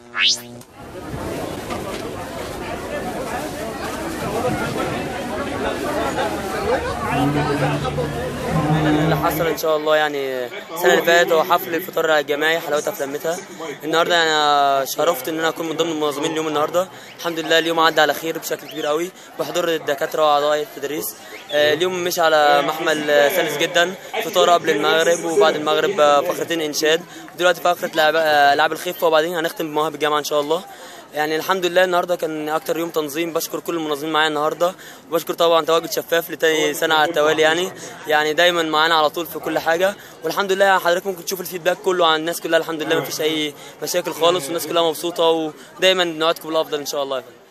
اللي حصل ان شاء الله يعني السنه اللي فاتت هو حفل الفطار الجماعي حلاوتها في لمتها النهارده انا شرفت ان انا اكون من ضمن المنظمين اليوم النهارده الحمد لله اليوم عدى على خير بشكل كبير قوي بحضور الدكاتره واعضاء التدريس آه، اليوم مشي على محمل آه، سلس جدا فطار قبل المغرب وبعد المغرب آه، فقرتين انشاد دلوقتي فقره لعب- آه، العاب الخفه وبعدين هنختم بمواهب الجامعه ان شاء الله يعني الحمد لله النهارده كان اكتر يوم تنظيم بشكر كل المنظمين معايا النهارده وبشكر طبعا تواجد شفاف لتاني سنه على التوالي يعني يعني دايما معانا على طول في كل حاجه والحمد لله حضرتك ممكن تشوف الفيدباك كله عن الناس كلها الحمد لله مفيش اي مشاكل خالص والناس كلها مبسوطه ودايما نوعدكم بالافضل ان شاء الله يا فندم